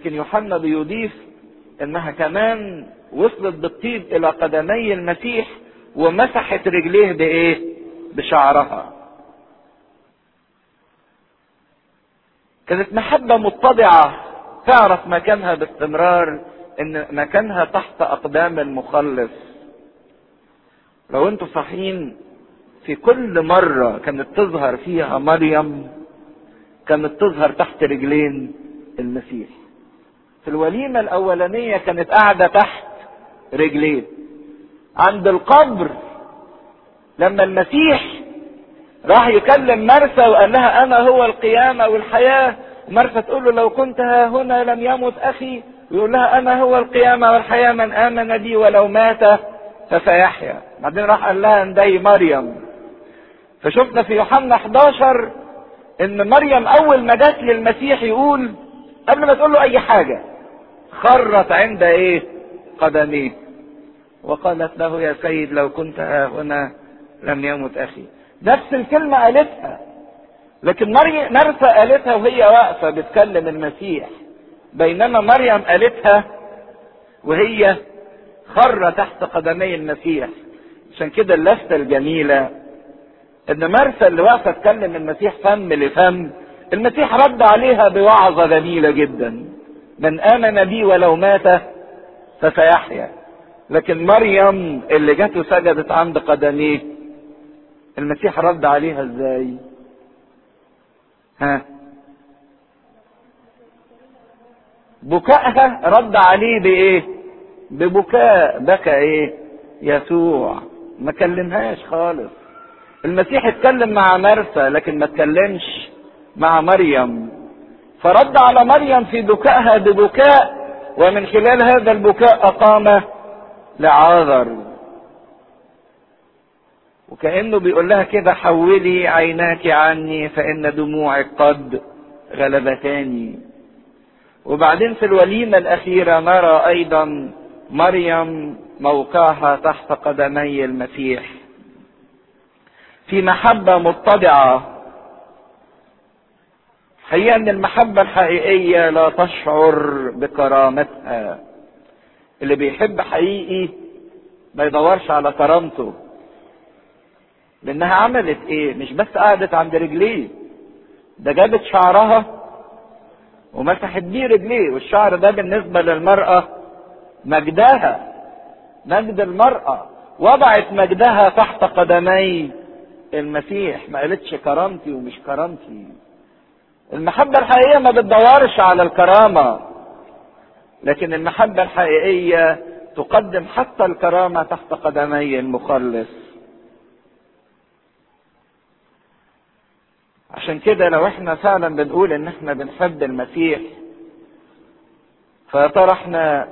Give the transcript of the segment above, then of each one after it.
لكن يوحنا بيضيف انها كمان وصلت بالطيب الى قدمي المسيح ومسحت رجليه بايه بشعرها كانت محبة متضعة تعرف مكانها باستمرار ان مكانها تحت اقدام المخلص لو انتوا صحيين في كل مرة كانت تظهر فيها مريم كانت تظهر تحت رجلين المسيح في الوليمة الأولانية كانت قاعدة تحت رجليه عند القبر لما المسيح راح يكلم مرسى وقال لها أنا هو القيامة والحياة مرسى تقول له لو كنت ها هنا لم يمت أخي ويقول لها أنا هو القيامة والحياة من آمن بي ولو مات فسيحيا بعدين راح قال لها اندي مريم فشفنا في يوحنا 11 ان مريم اول ما جت للمسيح يقول قبل ما تقول له اي حاجه خرت عند ايه قدميه وقالت له يا سيد لو كنت ها هنا لم يمت اخي نفس الكلمه قالتها لكن مريم مرثى قالتها وهي واقفه بتكلم المسيح بينما مريم قالتها وهي خر تحت قدمي المسيح عشان كده اللفته الجميله ان مرثى اللي واقفه تكلم المسيح فم لفم المسيح رد عليها بوعظه جميله جدا من امن بي ولو مات فسيحيا لكن مريم اللي جت وسجدت عند قدميه المسيح رد عليها ازاي ها بكائها رد عليه بايه ببكاء بكى ايه يسوع ما كلمهاش خالص المسيح اتكلم مع مرثى لكن ما اتكلمش مع مريم فرد على مريم في بكائها ببكاء ومن خلال هذا البكاء اقام لعاذر وكانه بيقول لها كده حولي عيناك عني فان دموعك قد غلبتاني وبعدين في الوليمه الاخيره نرى ايضا مريم موقعها تحت قدمي المسيح في محبة متضعة حقيقة ان المحبة الحقيقية لا تشعر بكرامتها اللي بيحب حقيقي ما يدورش على كرامته لانها عملت ايه مش بس قعدت عند رجليه ده جابت شعرها ومسحت بيه رجليه والشعر ده بالنسبة للمرأة مجدها مجد المرأة وضعت مجدها تحت قدمي المسيح ما قالتش كرامتي ومش كرامتي المحبة الحقيقية ما بتدورش على الكرامة لكن المحبة الحقيقية تقدم حتى الكرامة تحت قدمي المخلص عشان كده لو احنا فعلا بنقول ان احنا بنحب المسيح فيا ترى احنا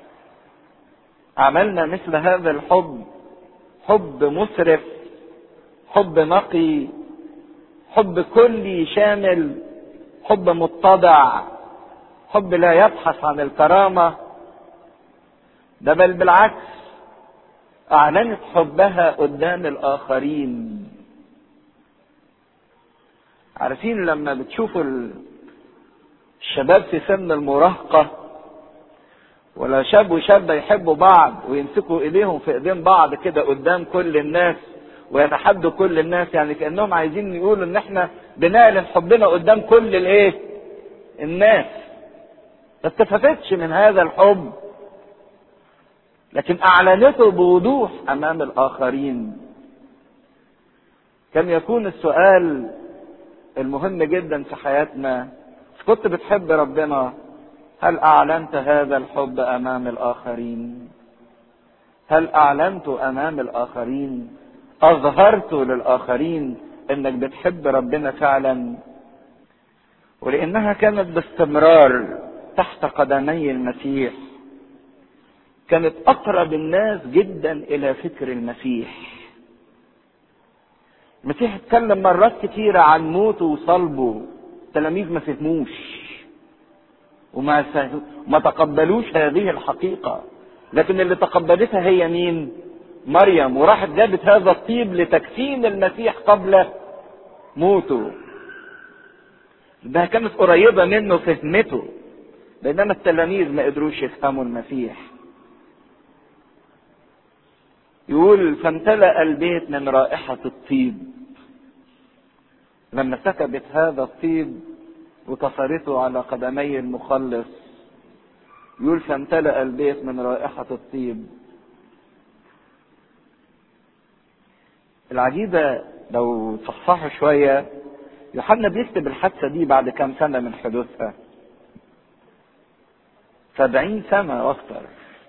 عملنا مثل هذا الحب حب مسرف حب نقي حب كلي شامل حب متضع حب لا يبحث عن الكرامة ده بل بالعكس أعلنت حبها قدام الآخرين عارفين لما بتشوفوا الشباب في سن المراهقة ولا شاب وشابة يحبوا بعض ويمسكوا ايديهم في ايدين بعض كده قدام كل الناس ويتحدوا كل الناس يعني كانهم عايزين يقولوا ان احنا بنعلن حبنا قدام كل الايه الناس ما استفادتش من هذا الحب لكن اعلنته بوضوح امام الاخرين كم يكون السؤال المهم جدا في حياتنا كنت بتحب ربنا هل اعلنت هذا الحب امام الاخرين هل اعلنت امام الاخرين اظهرت للاخرين انك بتحب ربنا فعلا ولانها كانت باستمرار تحت قدمي المسيح كانت اقرب الناس جدا الى فكر المسيح المسيح اتكلم مرات كتيرة عن موته وصلبه التلاميذ ما فهموش وما فهم ما تقبلوش هذه الحقيقة لكن اللي تقبلتها هي مين مريم وراحت جابت هذا الطيب لتكفين المسيح قبل موته ده كانت قريبة منه فهمته بينما التلاميذ ما قدروش يفهموا المسيح يقول فامتلأ البيت من رائحة الطيب لما سكبت هذا الطيب وكسرته على قدمي المخلص يقول فامتلأ البيت من رائحة الطيب العجيبة لو تصححوا شوية يوحنا بيكتب الحادثة دي بعد كام سنة من حدوثها سبعين سنة واكثر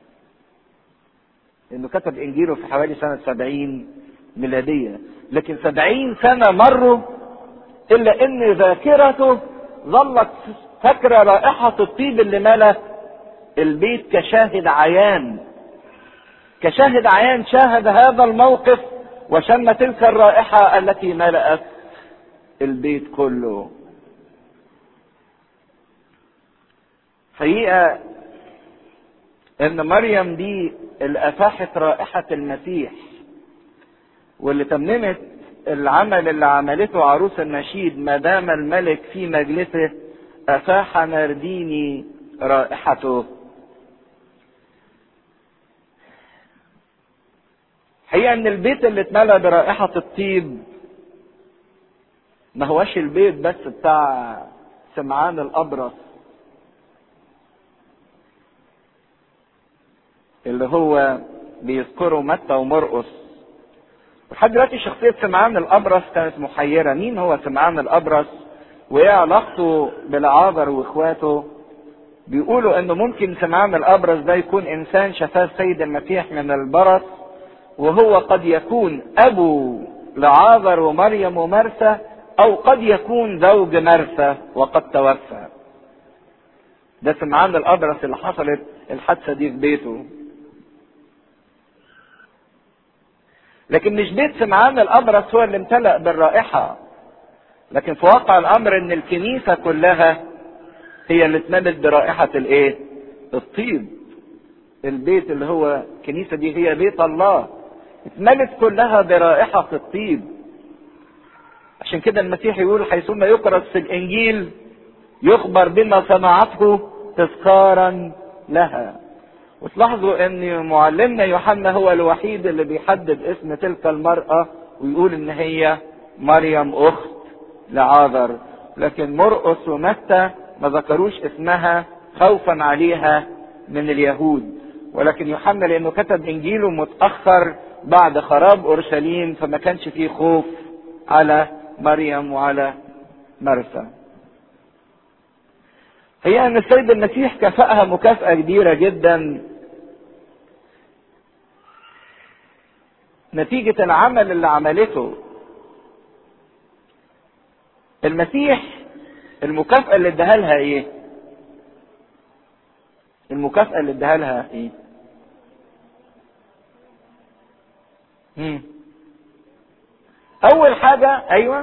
انه كتب انجيله في حوالي سنة سبعين ميلادية لكن سبعين سنة مروا الا ان ذاكرته ظلت فاكرة رائحة الطيب اللي ملا البيت كشاهد عيان كشاهد عيان شاهد هذا الموقف وشم تلك الرائحة التي ملأت البيت كله حقيقة ان مريم دي اللي افاحت رائحة المسيح واللي تممت العمل اللي عملته عروس النشيد ما دام الملك في مجلسه افاح نرديني رائحته حقيقة ان البيت اللي اتملى برائحة الطيب ما هوش البيت بس بتاع سمعان الابرص اللي هو بيذكره متى ومرقس لحد دلوقتي شخصية سمعان الأبرص كانت محيرة، مين هو سمعان الأبرص؟ وإيه علاقته بالعابر وإخواته؟ بيقولوا إنه ممكن سمعان الأبرص ده يكون إنسان شفاه السيد المسيح من البرص وهو قد يكون أبو لعازر ومريم ومرثى أو قد يكون زوج مرثى وقد توفى. ده سمعان الأبرص اللي حصلت الحادثة دي في بيته. لكن مش بيت سمعان الابرص هو اللي امتلأ بالرائحة لكن في واقع الامر ان الكنيسة كلها هي اللي اتملت برائحة الايه الطيب البيت اللي هو الكنيسة دي هي بيت الله اتملت كلها برائحة الطيب عشان كده المسيح يقول حيثما يكرس في الانجيل يخبر بما صنعته تذكارا لها وتلاحظوا ان معلمنا يوحنا هو الوحيد اللي بيحدد اسم تلك المرأة ويقول ان هي مريم اخت لعاذر لكن مرقس ومتى ما ذكروش اسمها خوفا عليها من اليهود ولكن يوحنا لانه كتب انجيله متاخر بعد خراب اورشليم فما كانش فيه خوف على مريم وعلى مرثا هي ان السيد المسيح كافأها مكافأة كبيرة جدا نتيجة العمل اللي عملته المسيح المكافأة اللي اداها لها ايه؟ المكافأة اللي اداها لها ايه؟ مم. أول حاجة أيوه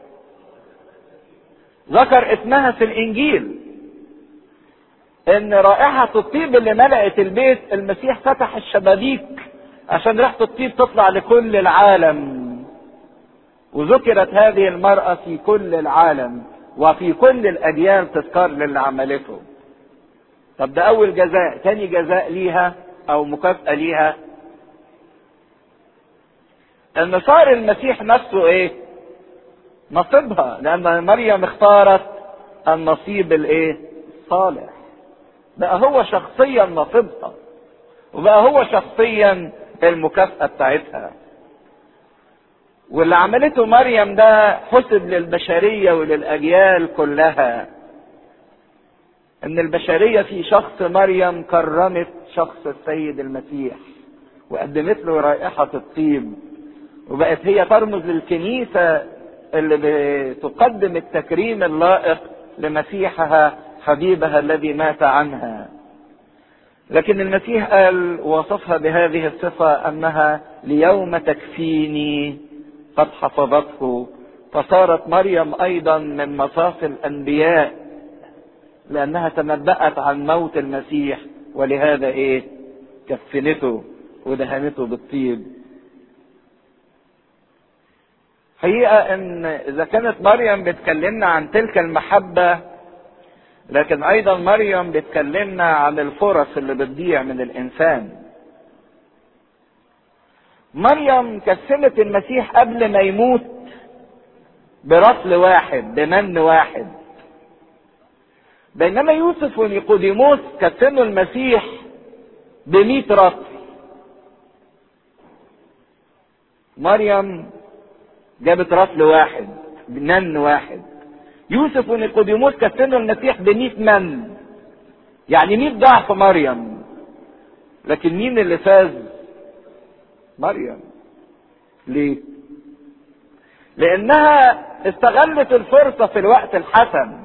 ذكر اسمها في الإنجيل إن رائحة الطيب اللي ملأت البيت المسيح فتح الشبابيك عشان ريحة الطيب تطلع لكل العالم وذكرت هذه المرأة في كل العالم وفي كل الأجيال تذكار للي عملته طب ده أول جزاء تاني جزاء ليها أو مكافأة ليها ان صار المسيح نفسه ايه نصيبها لان مريم اختارت النصيب الايه صالح بقى هو شخصيا نصيبها وبقى هو شخصيا المكافأة بتاعتها واللي عملته مريم ده حسب للبشرية وللأجيال كلها ان البشرية في شخص مريم كرمت شخص السيد المسيح وقدمت له رائحة الطيب وبقت هي ترمز للكنيسة اللي بتقدم التكريم اللائق لمسيحها حبيبها الذي مات عنها لكن المسيح قال وصفها بهذه الصفة أنها ليوم تكفيني قد حفظته فصارت مريم أيضا من مصاف الأنبياء لأنها تنبأت عن موت المسيح ولهذا إيه كفنته ودهنته بالطيب حقيقة ان اذا كانت مريم بتكلمنا عن تلك المحبة لكن ايضا مريم بتكلمنا عن الفرص اللي بتضيع من الانسان مريم كسلت المسيح قبل ما يموت برطل واحد بمن واحد بينما يوسف ونيقوديموس كسلوا المسيح بمئة رطل مريم جابت رطل واحد بنن واحد يوسف ونيقوديموس كسلوا المسيح بمئة من يعني مئة ضعف مريم لكن مين اللي فاز مريم ليه لانها استغلت الفرصة في الوقت الحسن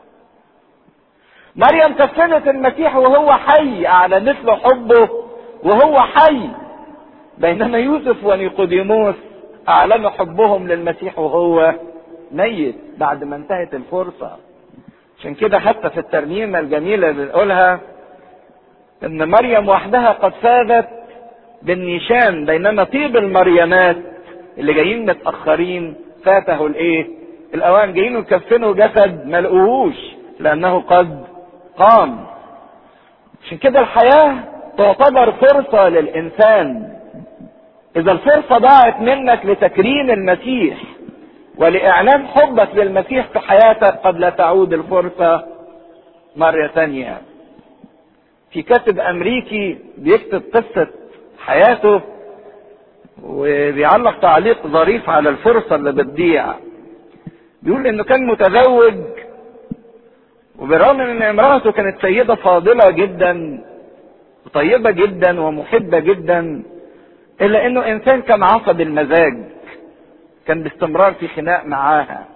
مريم كفنت المسيح وهو حي اعلنت له حبه وهو حي بينما يوسف ونيقوديموس اعلنوا حبهم للمسيح وهو ميت بعد ما انتهت الفرصة عشان كده حتى في الترنيمة الجميلة اللي بنقولها ان مريم وحدها قد فازت بالنيشان بينما طيب المريمات اللي جايين متأخرين فاته الايه الاوان جايين يكفنوا جسد ما لقوهوش لانه قد قام عشان كده الحياة تعتبر فرصة للإنسان إذا الفرصة ضاعت منك لتكريم المسيح ولإعلان حبك للمسيح في حياتك قد لا تعود الفرصة مرة ثانية في كاتب أمريكي بيكتب قصة حياته وبيعلق تعليق ظريف على الفرصة اللي بتضيع بيقول انه كان متزوج وبالرغم من ان امرأته كانت سيدة فاضلة جدا وطيبة جدا ومحبة جدا الا انه انسان كان عصب المزاج كان باستمرار في خناق معاها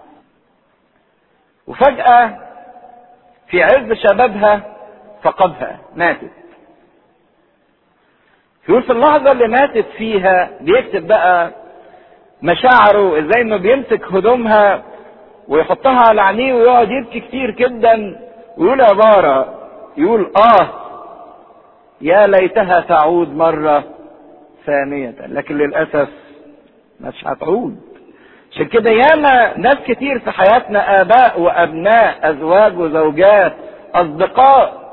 وفجأة في عز شبابها فقدها ماتت يقول في اللحظة اللي ماتت فيها بيكتب بقى مشاعره ازاي انه بيمسك هدومها ويحطها على عينيه ويقعد يبكي كتير جدا ويقول عبارة يقول اه يا ليتها تعود مرة ثانية لكن للأسف مش هتعود عشان كده ياما ناس كتير في حياتنا آباء وأبناء أزواج وزوجات أصدقاء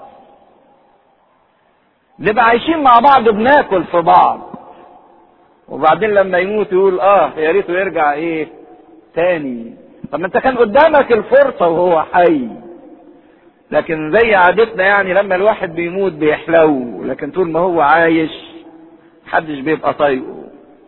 نبقى عايشين مع بعض بناكل في بعض وبعدين لما يموت يقول اه يا ريته يرجع ايه تاني طب ما انت كان قدامك الفرصة وهو حي لكن زي عادتنا يعني لما الواحد بيموت بيحلو لكن طول ما هو عايش محدش بيبقى طايقه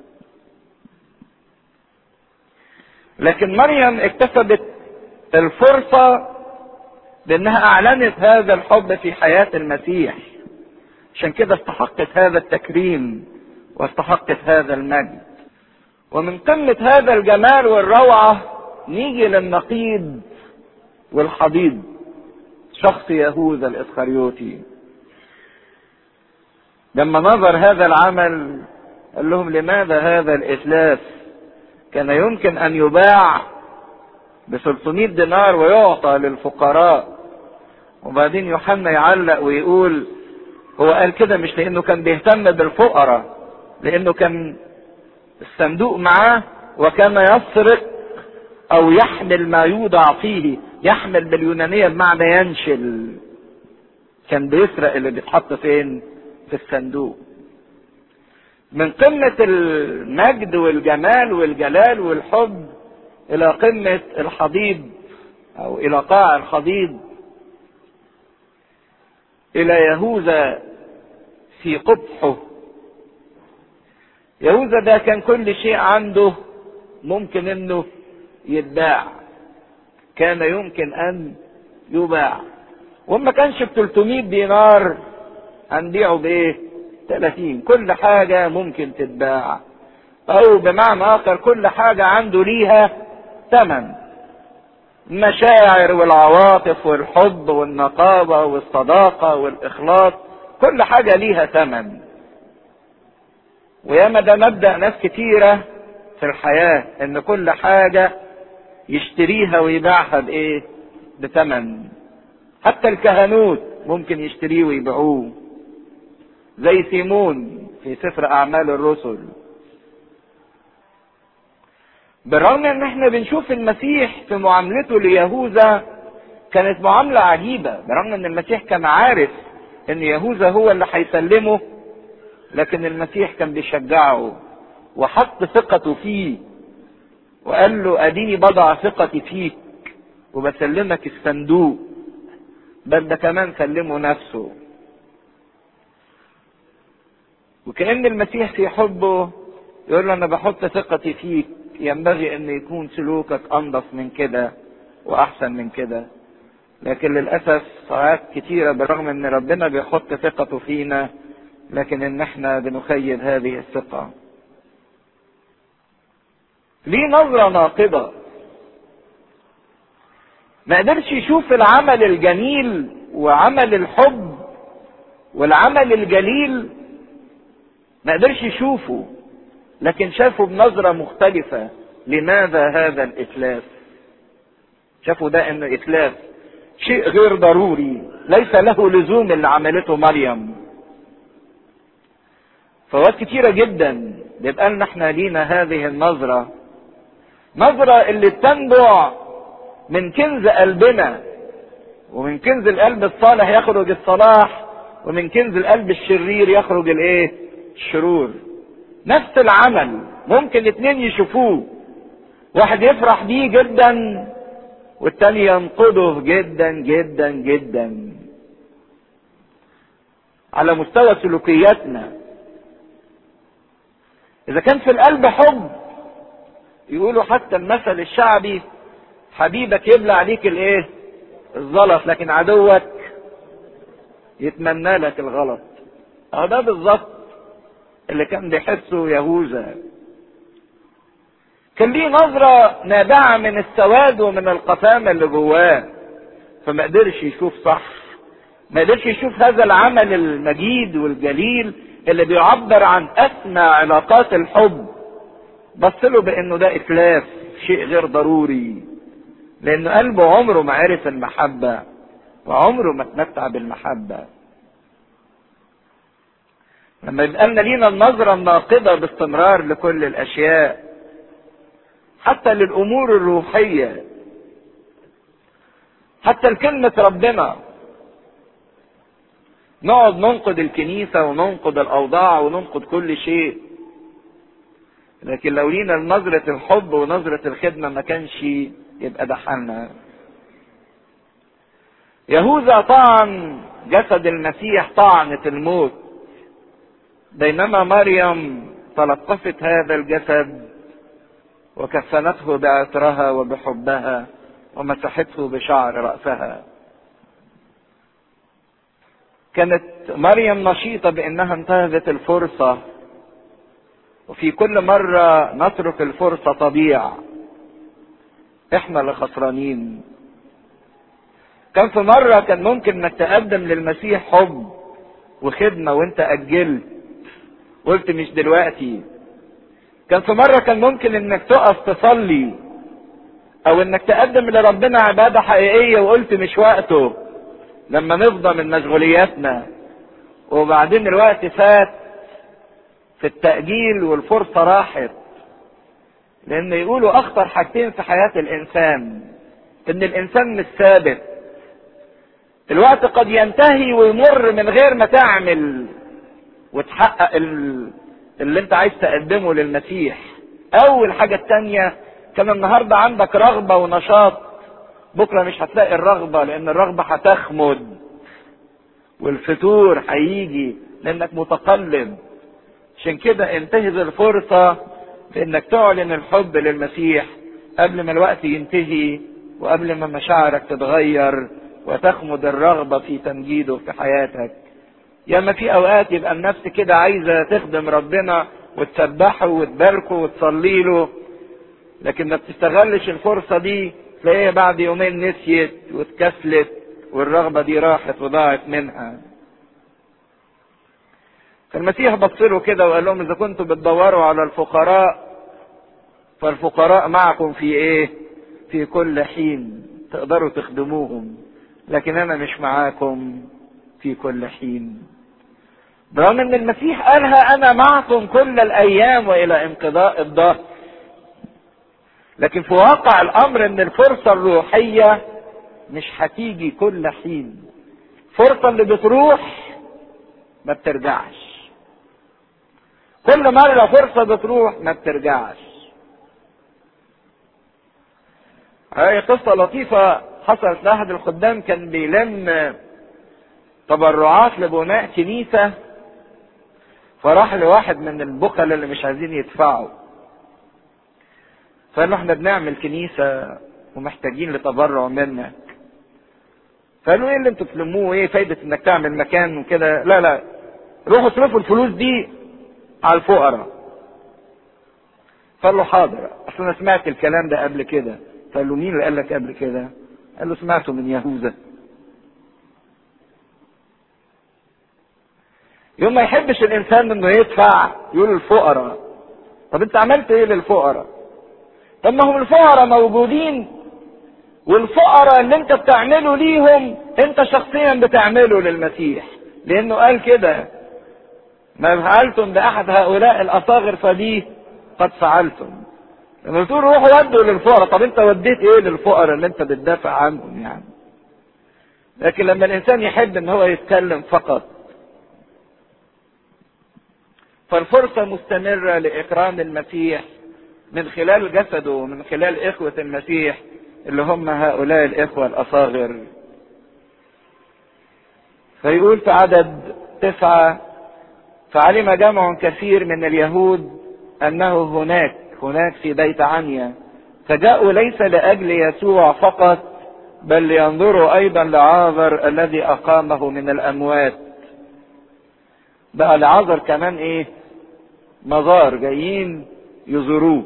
لكن مريم اكتسبت الفرصة بانها اعلنت هذا الحب في حياة المسيح عشان كده استحقت هذا التكريم واستحقت هذا المجد ومن قمة هذا الجمال والروعة نيجي للنقيض والحضيض شخص يهوذا الاسخريوطي لما نظر هذا العمل قال لهم لماذا هذا الاتلاف كان يمكن ان يباع ب 300 دينار ويعطى للفقراء وبعدين يوحنا يعلق ويقول هو قال كده مش لانه كان بيهتم بالفقراء لانه كان الصندوق معاه وكان يسرق او يحمل ما يوضع فيه يحمل باليونانية بمعنى ينشل كان بيسرق اللي بيتحط فين في الصندوق من قمة المجد والجمال والجلال والحب الى قمة الحضيض او الى قاع الحضيض الى يهوذا في قبحه يهوذا ده كان كل شيء عنده ممكن انه يتباع كان يمكن ان يباع وما كانش ب 300 دينار هنبيعه بايه 30 كل حاجة ممكن تتباع او بمعنى اخر كل حاجة عنده ليها ثمن المشاعر والعواطف والحب والنقابة والصداقة والإخلاص كل حاجة ليها ثمن وياما ده مبدأ ناس كتيرة في الحياة إن كل حاجة يشتريها ويبيعها بإيه؟ بثمن حتى الكهنوت ممكن يشتريه ويبيعوه زي سيمون في سفر أعمال الرسل بالرغم ان احنا بنشوف المسيح في معاملته ليهوذا كانت معاملة عجيبة برغم ان المسيح كان عارف ان يهوذا هو اللي هيسلمه لكن المسيح كان بيشجعه وحط ثقته فيه وقال له اديني بضع ثقتي فيك وبسلمك الصندوق بل ده كمان سلمه نفسه وكأن المسيح في حبه يقول له انا بحط ثقتي فيك ينبغي ان يكون سلوكك انضف من كده واحسن من كده لكن للاسف ساعات كتيره بالرغم ان ربنا بيحط ثقته فينا لكن ان احنا بنخيب هذه الثقه ليه نظره ناقضه ما قدرش يشوف العمل الجميل وعمل الحب والعمل الجليل ما قدرش يشوفه لكن شافه بنظرة مختلفة لماذا هذا الإتلاف شافوا ده انه إتلاف شيء غير ضروري ليس له لزوم اللي عملته مريم فوات كتيرة جدا بيبقى لنا احنا لينا هذه النظرة نظرة اللي بتنبع من كنز قلبنا ومن كنز القلب الصالح يخرج الصلاح ومن كنز القلب الشرير يخرج الايه الشرور نفس العمل ممكن اتنين يشوفوه واحد يفرح بيه جدا والتاني ينقضه جدا جدا جدا على مستوى سلوكياتنا اذا كان في القلب حب يقولوا حتى المثل الشعبي حبيبك يبلع عليك الايه الزلط لكن عدوك يتمنى لك الغلط اهو ده بالظبط اللي كان بيحسه يهوذا كان ليه نظرة نابعة من السواد ومن القسامة اللي جواه فما قدرش يشوف صح ما قدرش يشوف هذا العمل المجيد والجليل اللي بيعبر عن أسمى علاقات الحب بص له بأنه ده إتلاف شيء غير ضروري لأنه قلبه عمره ما عرف المحبة وعمره ما تمتع بالمحبة لما يبقى لنا لينا النظرة الناقضة باستمرار لكل الأشياء حتى للأمور الروحية حتى لكلمة ربنا نقعد ننقد الكنيسة وننقد الأوضاع وننقد كل شيء لكن لو لينا نظرة الحب ونظرة الخدمة ما كانش يبقى ده حالنا يهوذا طعن جسد المسيح طعنة الموت بينما مريم تلطفت هذا الجسد وكفنته بعطرها وبحبها ومسحته بشعر رأسها كانت مريم نشيطة بأنها انتهزت الفرصة وفي كل مرة نترك الفرصة تضيع احنا اللي خسرانين كان في مرة كان ممكن انك تقدم للمسيح حب وخدمة وانت أجلت قلت مش دلوقتي كان في مرة كان ممكن انك تقف تصلي او انك تقدم لربنا عبادة حقيقية وقلت مش وقته لما نفضى من مشغولياتنا وبعدين الوقت فات في التأجيل والفرصة راحت لان يقولوا اخطر حاجتين في حياة الانسان ان الانسان مش ثابت الوقت قد ينتهي ويمر من غير ما تعمل وتحقق اللي انت عايز تقدمه للمسيح او الحاجة التانية كان النهاردة عندك رغبة ونشاط بكرة مش هتلاقي الرغبة لان الرغبة هتخمد والفتور هيجي لانك متقلب عشان كده انتهز الفرصة في انك تعلن الحب للمسيح قبل ما الوقت ينتهي وقبل ما مشاعرك تتغير وتخمد الرغبة في تمجيده في حياتك ياما في اوقات يبقى النفس كده عايزه تخدم ربنا وتسبحه وتباركه وتصلي له لكن ما بتستغلش الفرصه دي تلاقيها بعد يومين نسيت واتكسلت والرغبه دي راحت وضاعت منها فالمسيح بص له كده وقال لهم اذا كنتوا بتدوروا على الفقراء فالفقراء معكم في ايه في كل حين تقدروا تخدموهم لكن انا مش معاكم في كل حين برغم ان المسيح قالها انا معكم كل الايام والى انقضاء الدهر لكن في واقع الامر ان الفرصة الروحية مش هتيجي كل حين فرصة اللي بتروح ما بترجعش كل مرة فرصة بتروح ما بترجعش هي قصة لطيفة حصلت لأحد الخدام كان بيلم تبرعات لبناء كنيسة فراح لواحد من البخل اللي مش عايزين يدفعوا فقال له احنا بنعمل كنيسة ومحتاجين لتبرع منك فقالوا ايه اللي انتوا تلموه ايه فايدة انك تعمل مكان وكده لا لا روحوا اصرفوا الفلوس دي على الفقراء قال له حاضر اصل انا سمعت الكلام ده قبل كده قال له مين اللي قال لك قبل كده قال له سمعته من يهوذا يوم ما يحبش الانسان انه يدفع يقول الفقراء طب انت عملت ايه للفقراء طب ما هم الفقراء موجودين والفقراء اللي انت بتعمله ليهم انت شخصيا بتعمله للمسيح لانه قال كده ما فعلتم باحد هؤلاء الاصاغر فدي قد فعلتم لما تقول روحوا ودوا للفقراء طب انت وديت ايه للفقراء اللي انت بتدافع عنهم يعني لكن لما الانسان يحب ان هو يتكلم فقط فالفرصة مستمرة لإكرام المسيح من خلال جسده ومن خلال إخوة المسيح اللي هم هؤلاء الإخوة الأصاغر فيقول في عدد تسعة فعلم جمع كثير من اليهود أنه هناك هناك في بيت عنيا فجاءوا ليس لأجل يسوع فقط بل لينظروا أيضا لعاذر الذي أقامه من الأموات بقى لعذر كمان ايه مزار جايين يزوروه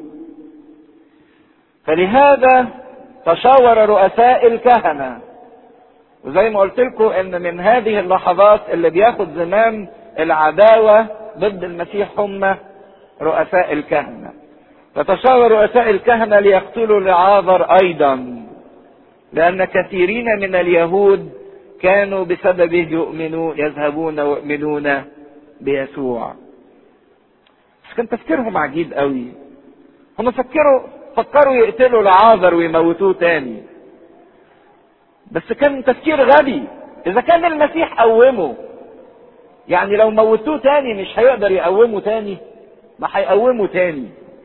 فلهذا تشاور رؤساء الكهنة وزي ما قلت لكم ان من هذه اللحظات اللي بياخد زمام العداوة ضد المسيح هم رؤساء الكهنة فتشاور رؤساء الكهنة ليقتلوا لعاذر ايضا لان كثيرين من اليهود كانوا بسببه يؤمنوا يذهبون ويؤمنون بيسوع بس كان تفكيرهم عجيب قوي هم فكروا فكروا يقتلوا لعازر ويموتوه تاني بس كان تفكير غبي اذا كان المسيح قومه يعني لو موتوه تاني مش هيقدر يقومه تاني ما هيقومه تاني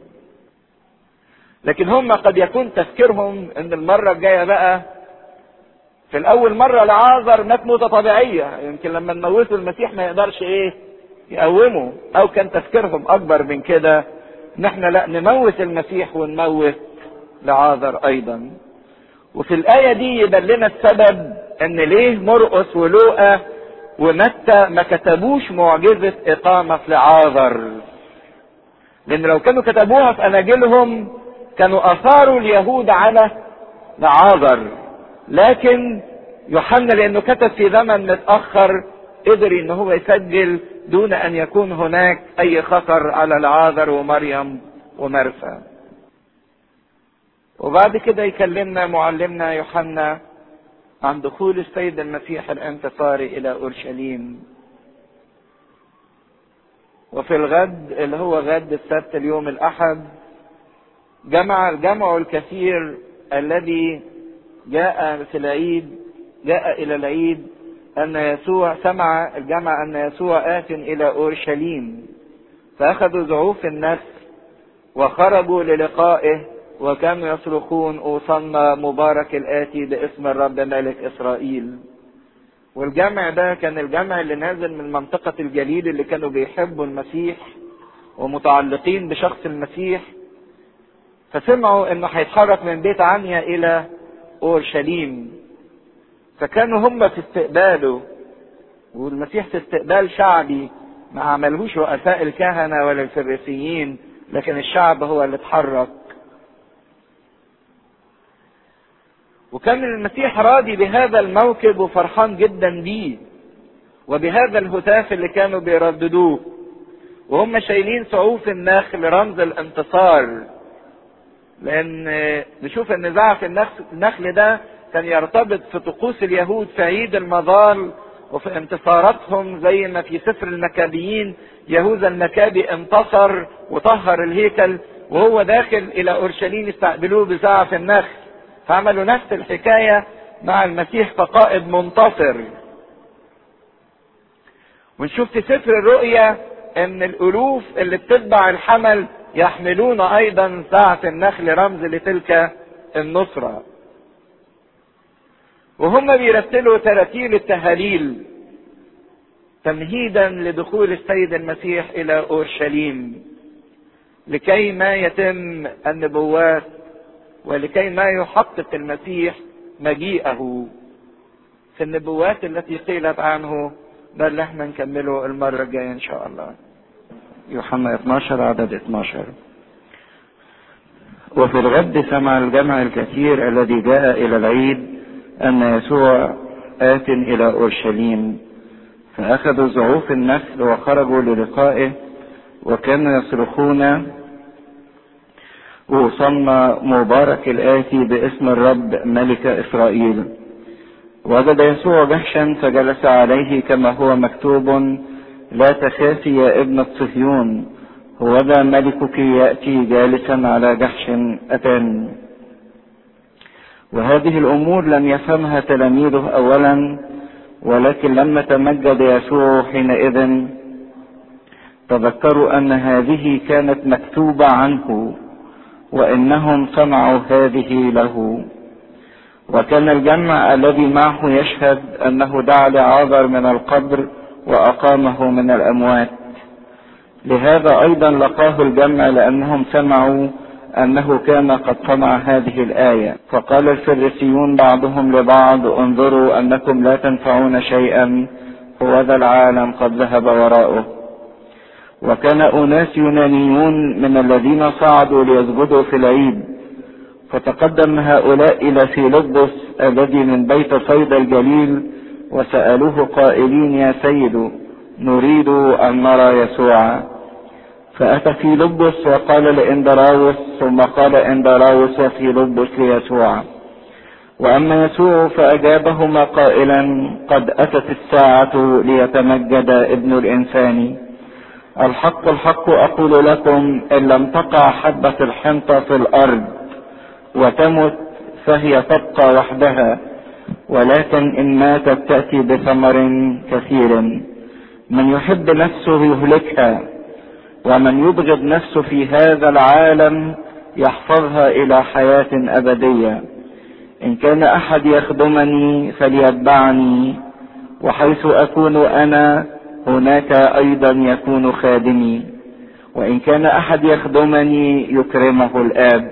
لكن هم قد يكون تفكيرهم ان المره الجايه بقى في الاول مره لعازر مات موته طبيعيه يمكن لما نموته المسيح ما يقدرش ايه يقومه او كان تفكيرهم اكبر من كده ان احنا لا نموت المسيح ونموت لعازر ايضا وفي الايه دي يبان لنا السبب ان ليه مرقس ولوقا ومتى ما كتبوش معجزه اقامه لعازر لان لو كانوا كتبوها في اناجيلهم كانوا اثاروا اليهود على لعازر لكن يوحنا لانه كتب في زمن متاخر قدر ان هو يسجل دون ان يكون هناك اي خطر على العاذر ومريم ومرثى وبعد كده يكلمنا معلمنا يوحنا عن دخول السيد المسيح الانتصاري الى اورشليم وفي الغد اللي هو غد السبت اليوم الاحد جمع الجمع الكثير الذي جاء في العيد جاء الى العيد ان يسوع سمع الجمع ان يسوع ات الى اورشليم فاخذوا زعوف النسل وخرجوا للقائه وكانوا يصرخون اوصلنا مبارك الاتي باسم الرب ملك اسرائيل والجمع ده كان الجمع اللي نازل من منطقة الجليل اللي كانوا بيحبوا المسيح ومتعلقين بشخص المسيح فسمعوا انه هيتحرك من بيت عنيا الى اورشليم فكانوا هم في استقباله والمسيح في استقبال شعبي ما عملهوش رؤساء الكهنة ولا الفريسيين لكن الشعب هو اللي اتحرك وكان المسيح راضي بهذا الموكب وفرحان جدا بيه وبهذا الهتاف اللي كانوا بيرددوه وهم شايلين سعوف النخل رمز الانتصار لان نشوف ان زعف النخل ده كان يرتبط في طقوس اليهود في عيد المظال وفي انتصاراتهم زي ما في سفر المكابيين يهوذا المكابي انتصر وطهر الهيكل وهو داخل الى اورشليم استقبلوه بزعف النخل فعملوا نفس الحكايه مع المسيح كقائد منتصر ونشوف في سفر الرؤيا ان الالوف اللي بتتبع الحمل يحملون ايضا ساعة النخل رمز لتلك النصرة وهم بيرتلوا تراتيل التهاليل تمهيدا لدخول السيد المسيح الى اورشليم لكي ما يتم النبوات ولكي ما يحقق المسيح مجيئه في النبوات التي قيلت عنه ده اللي احنا نكمله المرة الجاية ان شاء الله يوحنا 12 عدد 12 وفي الغد سمع الجمع الكثير الذي جاء الى العيد ان يسوع آت الى اورشليم فاخذوا زعوف النسل وخرجوا للقائه وكانوا يصرخون وصلنا مبارك الآتي باسم الرب ملك إسرائيل وجد يسوع جحشا فجلس عليه كما هو مكتوب لا تخافي يا ابنة صهيون هو ذا ملكك يأتي جالسا على جحش أتان وهذه الأمور لم يفهمها تلاميذه أولا ولكن لما تمجد يسوع حينئذ تذكروا أن هذه كانت مكتوبة عنه وانهم صنعوا هذه له وكان الجمع الذي معه يشهد انه دعا لعازر من القبر واقامه من الاموات لهذا ايضا لقاه الجمع لانهم سمعوا انه كان قد صنع هذه الايه فقال الفريسيون بعضهم لبعض انظروا انكم لا تنفعون شيئا هو ذا العالم قد ذهب وراءه وكان أناس يونانيون من الذين صعدوا ليسجدوا في العيد فتقدم هؤلاء إلى فيلبس الذي من بيت صيد الجليل وسألوه قائلين يا سيد نريد أن نرى يسوع فأتى فيلبس وقال لإندراوس ثم قال إندراوس وفيلبس ليسوع وأما يسوع فأجابهما قائلا قد أتت الساعة ليتمجد ابن الإنسان الحق الحق اقول لكم ان لم تقع حبة الحنطة في الارض وتمت فهي تبقى وحدها ولكن ان ماتت تأتي بثمر كثير من يحب نفسه يهلكها ومن يبغض نفسه في هذا العالم يحفظها الى حياة ابدية ان كان احد يخدمني فليتبعني وحيث اكون انا هناك ايضا يكون خادمي وان كان احد يخدمني يكرمه الاب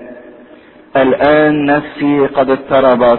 الان نفسي قد اضطربت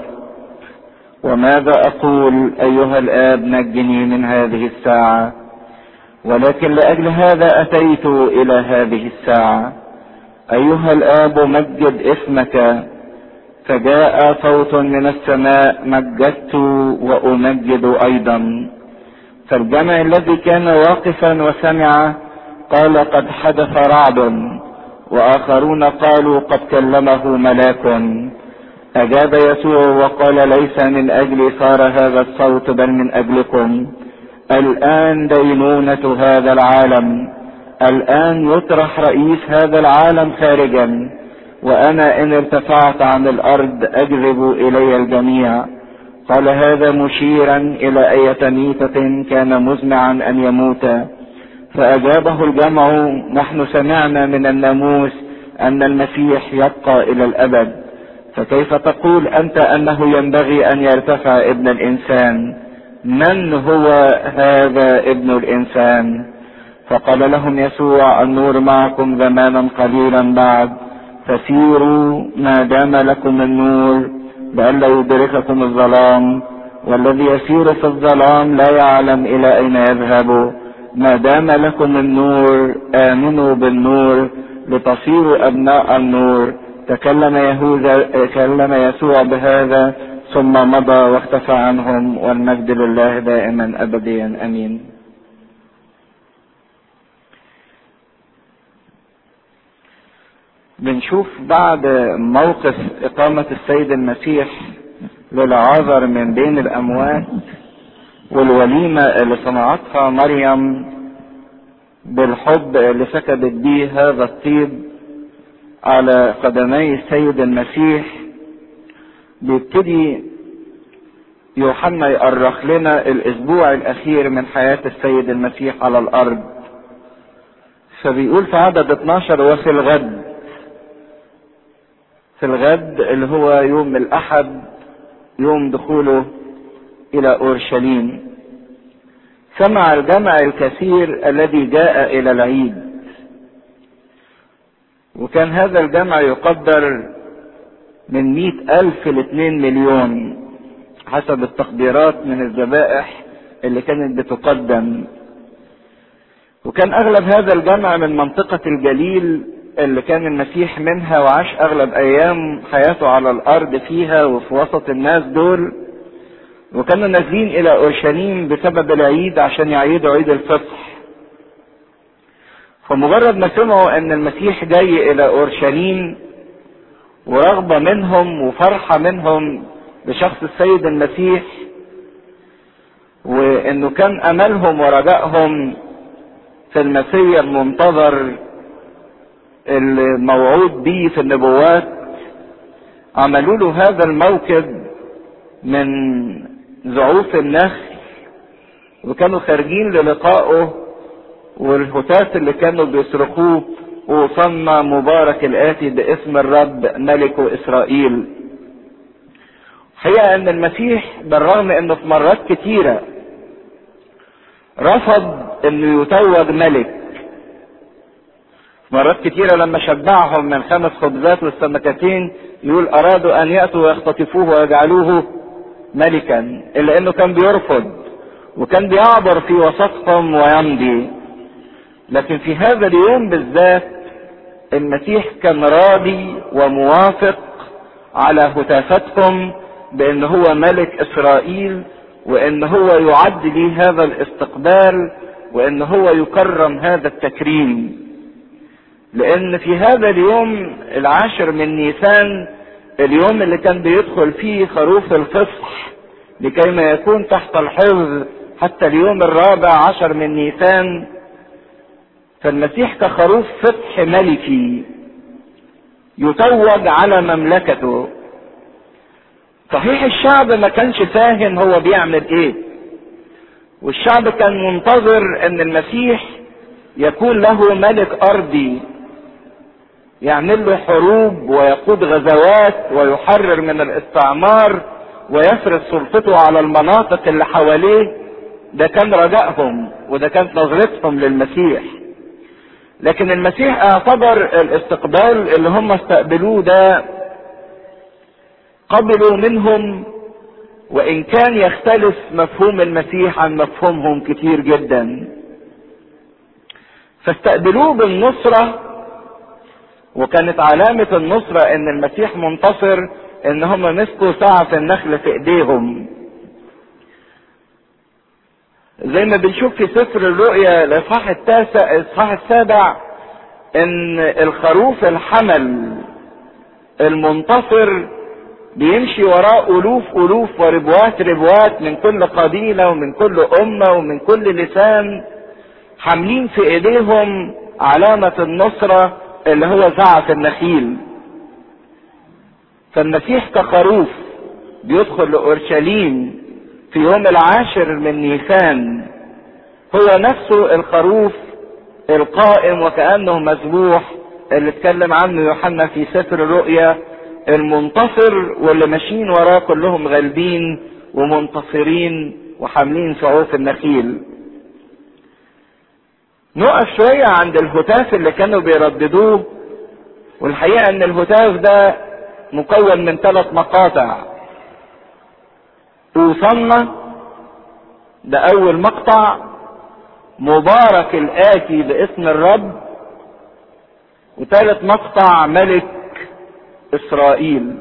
وماذا اقول ايها الاب نجني من هذه الساعه ولكن لاجل هذا اتيت الى هذه الساعه ايها الاب مجد اسمك فجاء صوت من السماء مجدت وامجد ايضا فالجمع الذي كان واقفا وسمع قال قد حدث رعد واخرون قالوا قد كلمه ملاك اجاب يسوع وقال ليس من اجلي صار هذا الصوت بل من اجلكم الان دينونة هذا العالم الان يطرح رئيس هذا العالم خارجا وانا ان ارتفعت عن الارض اجذب الي الجميع قال هذا مشيرا الى اية ميتة كان مزمعا ان يموت فاجابه الجمع نحن سمعنا من الناموس ان المسيح يبقى الى الابد فكيف تقول انت انه ينبغي ان يرتفع ابن الانسان من هو هذا ابن الانسان فقال لهم يسوع النور معكم زمانا قليلا بعد فسيروا ما دام لكم النور لئلا يدرككم الظلام والذي يسير في الظلام لا يعلم الى اين يذهب ما دام لكم النور امنوا بالنور لتصيروا ابناء النور تكلم يهوذا تكلم يسوع بهذا ثم مضى واختفى عنهم والمجد لله دائما ابديا امين بنشوف بعد موقف إقامة السيد المسيح للعذر من بين الأموات والوليمة اللي صنعتها مريم بالحب اللي سكبت بيه هذا الطيب على قدمي السيد المسيح بيبتدي يوحنا يأرخ لنا الاسبوع الاخير من حياة السيد المسيح على الارض فبيقول في عدد 12 وفي الغد في الغد اللي هو يوم الاحد يوم دخوله الى اورشليم سمع الجمع الكثير الذي جاء الى العيد وكان هذا الجمع يقدر من مئة ألف لاثنين مليون حسب التقديرات من الذبائح اللي كانت بتقدم وكان أغلب هذا الجمع من منطقة الجليل اللي كان المسيح منها وعاش أغلب أيام حياته على الأرض فيها وفي وسط الناس دول وكانوا نازلين إلى أورشليم بسبب العيد عشان يعيدوا عيد الفصح فمجرد ما سمعوا ان المسيح جاي الى اورشليم ورغبة منهم وفرحة منهم بشخص السيد المسيح وانه كان املهم ورجائهم في المسيح المنتظر الموعود به في النبوات عملوا له هذا الموكب من زعوف النخل وكانوا خارجين للقائه والهتاف اللي كانوا بيصرخوه وصلنا مبارك الآتي باسم الرب ملك إسرائيل حقيقة أن المسيح بالرغم أنه في مرات كتيرة رفض أنه يتوج ملك مرات كتيرة لما شبعهم من خمس خبزات والسمكتين يقول أرادوا أن يأتوا ويختطفوه ويجعلوه ملكا إلا أنه كان بيرفض وكان بيعبر في وسطهم ويمضي لكن في هذا اليوم بالذات المسيح كان راضي وموافق على هتافتهم بان هو ملك اسرائيل وان هو يعد لي هذا الاستقبال وان هو يكرم هذا التكريم لان في هذا اليوم العاشر من نيسان اليوم اللي كان بيدخل فيه خروف الفصح لكي ما يكون تحت الحفظ حتى اليوم الرابع عشر من نيسان فالمسيح كخروف فتح ملكي يتوج على مملكته صحيح الشعب ما كانش فاهم هو بيعمل ايه والشعب كان منتظر ان المسيح يكون له ملك ارضي يعمل له حروب ويقود غزوات ويحرر من الاستعمار ويفرض سلطته على المناطق اللي حواليه ده كان رجائهم وده كانت نظرتهم للمسيح لكن المسيح اعتبر الاستقبال اللي هم استقبلوه ده قبلوا منهم وان كان يختلف مفهوم المسيح عن مفهومهم كتير جدا فاستقبلوه بالنصرة وكانت علامة النصرة ان المسيح منتصر ان هم مسكوا ساعة النخل في ايديهم زي ما بنشوف في سفر الرؤيا الاصحاح التاسع الاصحاح السابع ان الخروف الحمل المنتصر بيمشي وراء الوف الوف وربوات ربوات من كل قبيله ومن كل امه ومن كل لسان حاملين في ايديهم علامه النصره اللي هو زعف النخيل فالمسيح كخروف بيدخل لاورشليم في يوم العاشر من نيسان هو نفسه الخروف القائم وكأنه مذبوح اللي اتكلم عنه يوحنا في سفر الرؤيا المنتصر واللي ماشيين وراه كلهم غالبين ومنتصرين وحاملين سعوف النخيل نقف شوية عند الهتاف اللي كانوا بيرددوه والحقيقة ان الهتاف ده مكون من ثلاث مقاطع اوصلنا ده اول مقطع مبارك الاتي باسم الرب وثالث مقطع ملك اسرائيل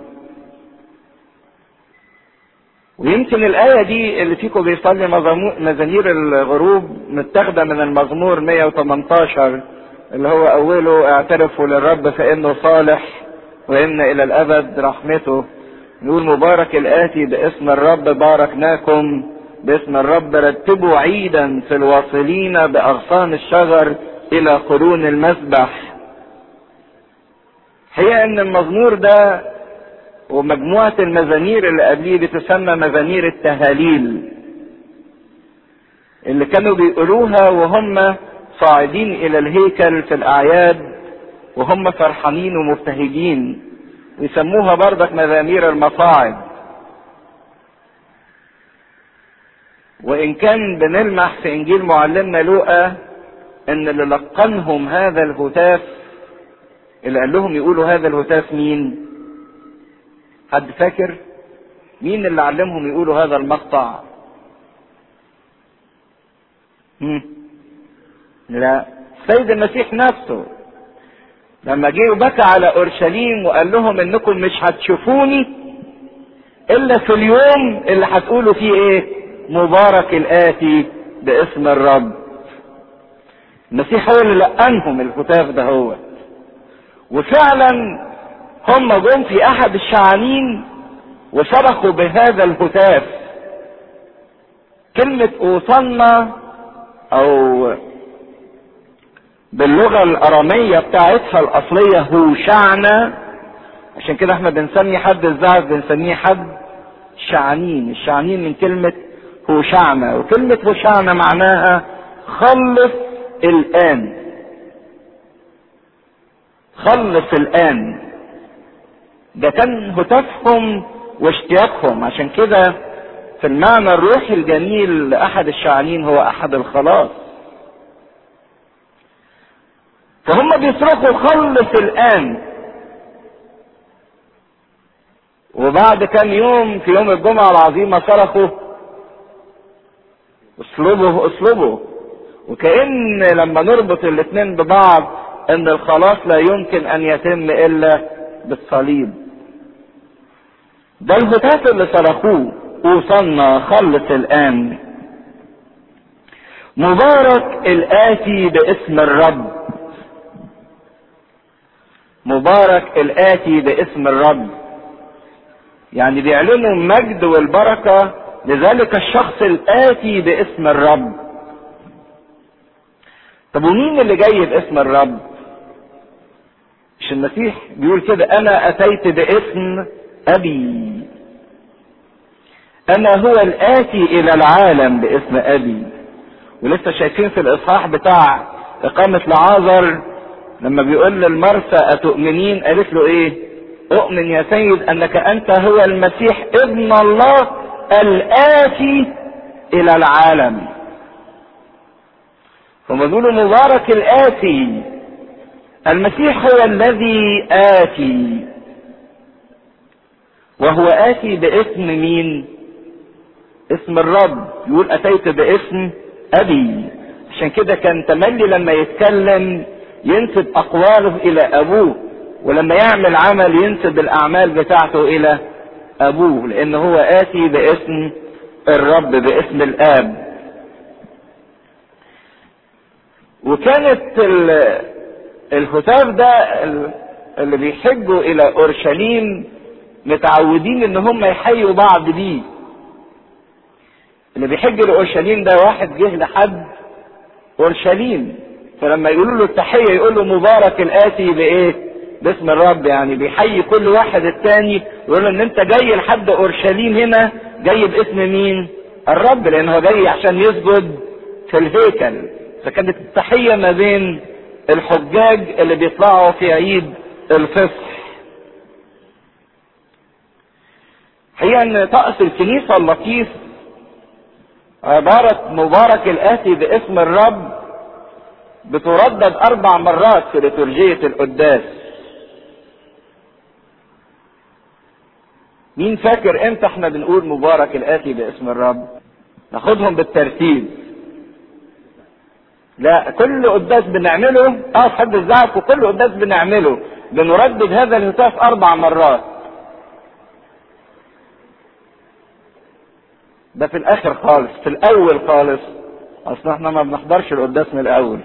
ويمكن الآية دي اللي فيكم بيصلي مزامير الغروب متاخدة من المزمور 118 اللي هو أوله اعترفوا للرب فإنه صالح وإن إلى الأبد رحمته نقول مبارك الآتي باسم الرب باركناكم باسم الرب رتبوا عيدا في الواصلين بأغصان الشجر إلى قرون المسبح هي ان المزمور ده ومجموعة المزامير اللي قبليه بتسمى مزامير التهاليل اللي كانوا بيقولوها وهم صاعدين الى الهيكل في الاعياد وهم فرحانين ومبتهجين ويسموها بردك مزامير المصاعد وان كان بنلمح في انجيل معلمنا لوقا ان اللي لقنهم هذا الهتاف اللي قال لهم يقولوا هذا الهتاف مين حد فاكر مين اللي علمهم يقولوا هذا المقطع مم. لا السيد المسيح نفسه لما جه وبكى على اورشليم وقال لهم انكم مش هتشوفوني الا في اليوم اللي هتقولوا فيه ايه مبارك الاتي باسم الرب المسيح هو اللي لقنهم الهتاف ده هو وفعلا هم جم في احد الشعانين وصرخوا بهذا الهتاف كلمة اوصلنا او باللغة الارامية بتاعتها الاصلية هوشعنا عشان كده احنا بنسمي حد الزعف بنسميه حد شعنين الشعنين من كلمة هوشعنا وكلمة هوشعنا معناها خلص الان خلص الان ده كان هتافهم واشتياقهم عشان كده في المعنى الروحي الجميل لاحد الشعانين هو احد الخلاص فهم بيصرخوا خلص الان وبعد كام يوم في يوم الجمعة العظيمة صرخوا اصلبه اصلبه وكأن لما نربط الاتنين ببعض ان الخلاص لا يمكن ان يتم الا بالصليب ده الهتاف اللي صرخوه وصلنا خلص الان مبارك الاتي باسم الرب مبارك الاتي باسم الرب يعني بيعلنوا المجد والبركه لذلك الشخص الاتي باسم الرب طب ومين اللي جاي باسم الرب مش المسيح بيقول كده انا اتيت باسم ابي انا هو الاتي الى العالم باسم ابي ولسه شايفين في الاصحاح بتاع اقامة لعازر لما بيقول للمرسى اتؤمنين قالت له ايه اؤمن يا سيد انك انت هو المسيح ابن الله الاتي الى العالم هم بيقولوا مبارك الاتي المسيح هو الذي اتي وهو اتي باسم مين اسم الرب يقول اتيت باسم ابي عشان كده كان تملي لما يتكلم ينسب اقواله الى ابوه ولما يعمل عمل ينسب الاعمال بتاعته الى ابوه لان هو اتي باسم الرب باسم الاب وكانت الهتاف ده اللي بيحجوا الى اورشليم متعودين ان هم يحيوا بعض بيه اللي بيحج لاورشليم ده واحد جه لحد اورشليم فلما يقولوا له التحيه يقول له مبارك الاتي بايه باسم الرب يعني بيحيي كل واحد التاني ويقول له ان انت جاي لحد اورشليم هنا جاي باسم مين الرب لان هو جاي عشان يسجد في الهيكل فكانت التحيه ما بين الحجاج اللي بيطلعوا في عيد الفصح هي ان طقس الكنيسه اللطيف عبارة مبارك الآتي باسم الرب بتردد أربع مرات في لترجية القداس. مين فاكر امتى احنا بنقول مبارك الآتي باسم الرب؟ ناخدهم بالترتيب. لا كل قداس بنعمله اه في حد الزعف وكل قداس بنعمله بنردد هذا الهتاف أربع مرات. ده في الاخر خالص في الاول خالص اصل احنا ما بنحضرش القداس من الاول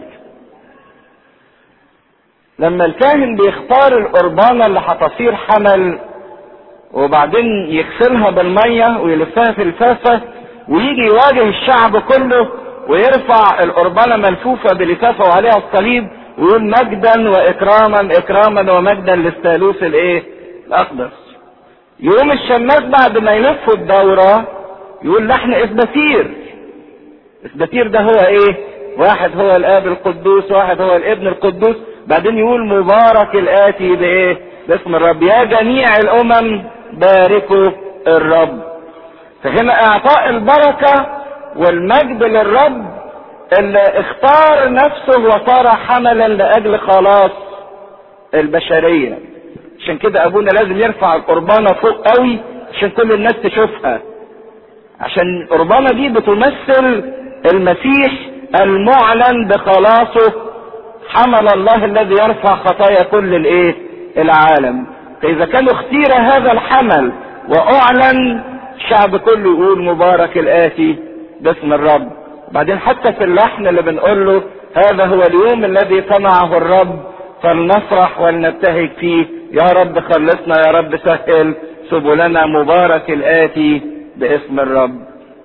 لما الكاهن بيختار القربانة اللي هتصير حمل وبعدين يغسلها بالمية ويلفها في الفافة ويجي يواجه الشعب كله ويرفع القربانة ملفوفة بلفافة وعليها الصليب ويقول مجدا واكراما اكراما ومجدا للثالوث الايه الاقدس يقوم الشماس بعد ما يلفوا الدورة يقول لحن إثباتير إثباتير ده هو إيه؟ واحد هو الآب القدوس واحد هو الابن القدوس بعدين يقول مبارك الآتي بإيه؟ باسم الرب يا جميع الأمم باركوا الرب فهنا إعطاء البركة والمجد للرب اللي اختار نفسه وصار حملا لأجل خلاص البشرية عشان كده ابونا لازم يرفع القربانة فوق قوي عشان كل الناس تشوفها عشان القربانة دي بتمثل المسيح المعلن بخلاصه حمل الله الذي يرفع خطايا كل الايه العالم فاذا كان اختير هذا الحمل واعلن الشعب كله يقول مبارك الاتي باسم الرب بعدين حتى في اللحن اللي بنقول له هذا هو اليوم الذي صنعه الرب فلنفرح ولنبتهج فيه يا رب خلصنا يا رب سهل سبلنا مبارك الآتي باسم الرب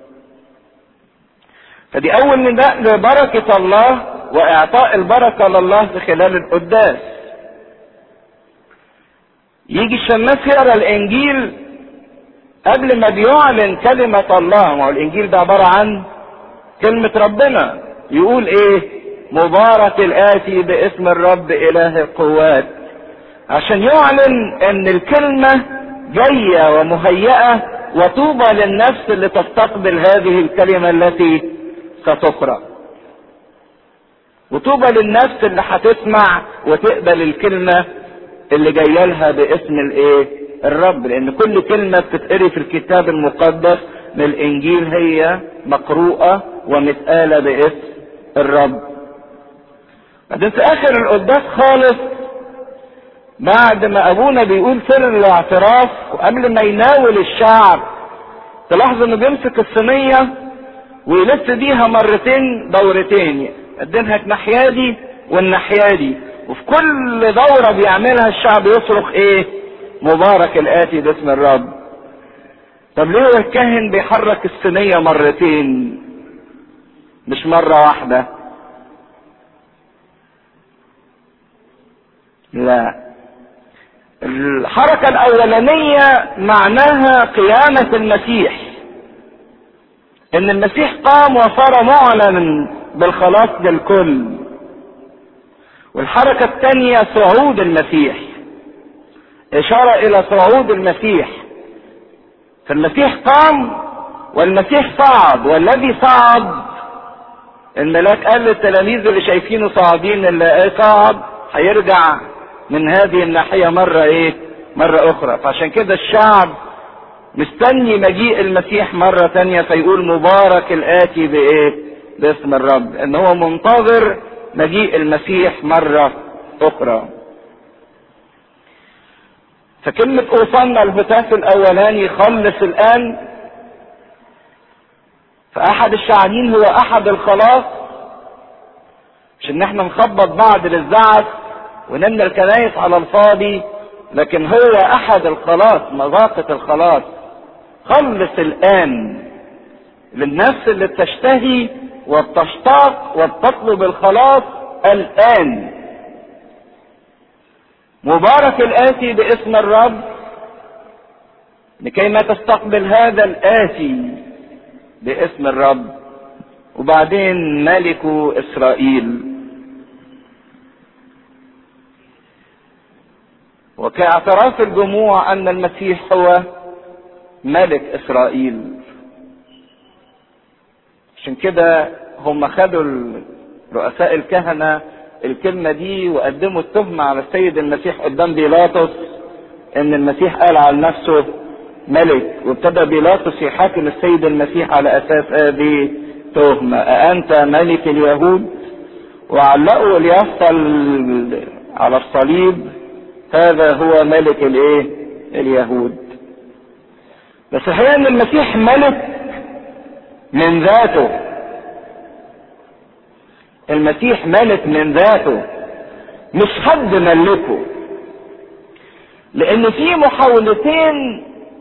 فدي أول نداء لبركة الله وإعطاء البركة لله في خلال القداس يجي الشماس يقرا الإنجيل قبل ما بيعلن كلمة الله ما هو الإنجيل ده عبارة عن كلمة ربنا يقول إيه مبارك الآتي باسم الرب إله القوات عشان يعلن ان الكلمة جاية ومهيئة وطوبى للنفس اللي تستقبل هذه الكلمة التي ستقرأ وطوبى للنفس اللي هتسمع وتقبل الكلمة اللي جاية لها باسم الايه الرب لان كل كلمة بتتقري في الكتاب المقدس من الانجيل هي مقروءة ومتقالة باسم الرب بعدين في اخر القداس خالص بعد ما ابونا بيقول سر الاعتراف وقبل ما يناول الشعب تلاحظ انه بيمسك الصينية ويلف بيها مرتين دورتين يقدمها الناحية دي والناحية دي وفي كل دورة بيعملها الشعب يصرخ ايه مبارك الاتي باسم الرب طب ليه الكاهن بيحرك الصينية مرتين مش مرة واحدة لا الحركة الأولانية معناها قيامة المسيح إن المسيح قام وصار معلنا بالخلاص للكل والحركة الثانية صعود المسيح إشارة إلى صعود المسيح فالمسيح قام والمسيح صعد والذي صعد الملاك قال للتلاميذ اللي شايفينه صاعدين اللي صعد هيرجع من هذه الناحية مرة ايه مرة اخرى فعشان كده الشعب مستني مجيء المسيح مرة تانية فيقول مبارك الآتي بإيه باسم الرب ان هو منتظر مجيء المسيح مرة أخرى فكلمة أوصلنا الهتاف الأولاني خلص الآن فأحد الشعانين هو أحد الخلاص مش إن احنا نخبط بعض للزعف ونملى الكنايس على الفاضي لكن هو أحد الخلاص مذاقة الخلاص خلص الآن للنفس اللي بتشتهي وبتشتاق وبتطلب الخلاص الآن مبارك الآتي باسم الرب لكي ما تستقبل هذا الآتي باسم الرب وبعدين ملك إسرائيل وكاعتراف الجموع أن المسيح هو ملك إسرائيل عشان كده هم خدوا رؤساء الكهنة الكلمة دي وقدموا التهمة على السيد المسيح قدام بيلاطس ان المسيح قال عن نفسه ملك وابتدى بيلاطس يحاكم السيد المسيح على اساس هذه تهمة أأنت ملك اليهود وعلقوا اليافطة على الصليب هذا هو ملك الايه اليهود بس الحقيقة ان المسيح ملك من ذاته المسيح ملك من ذاته مش حد ملكه لان في محاولتين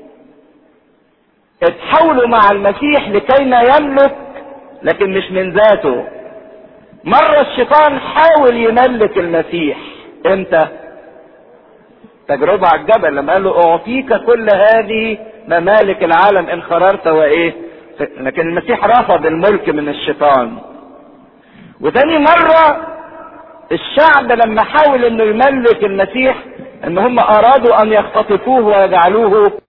اتحاولوا مع المسيح لكي ما يملك لكن مش من ذاته مرة الشيطان حاول يملك المسيح امتى تجربة على الجبل لما قال له اعطيك كل هذه ممالك العالم ان خررت وايه لكن المسيح رفض الملك من الشيطان وتاني مرة الشعب لما حاول انه يملك المسيح ان هم ارادوا ان يختطفوه ويجعلوه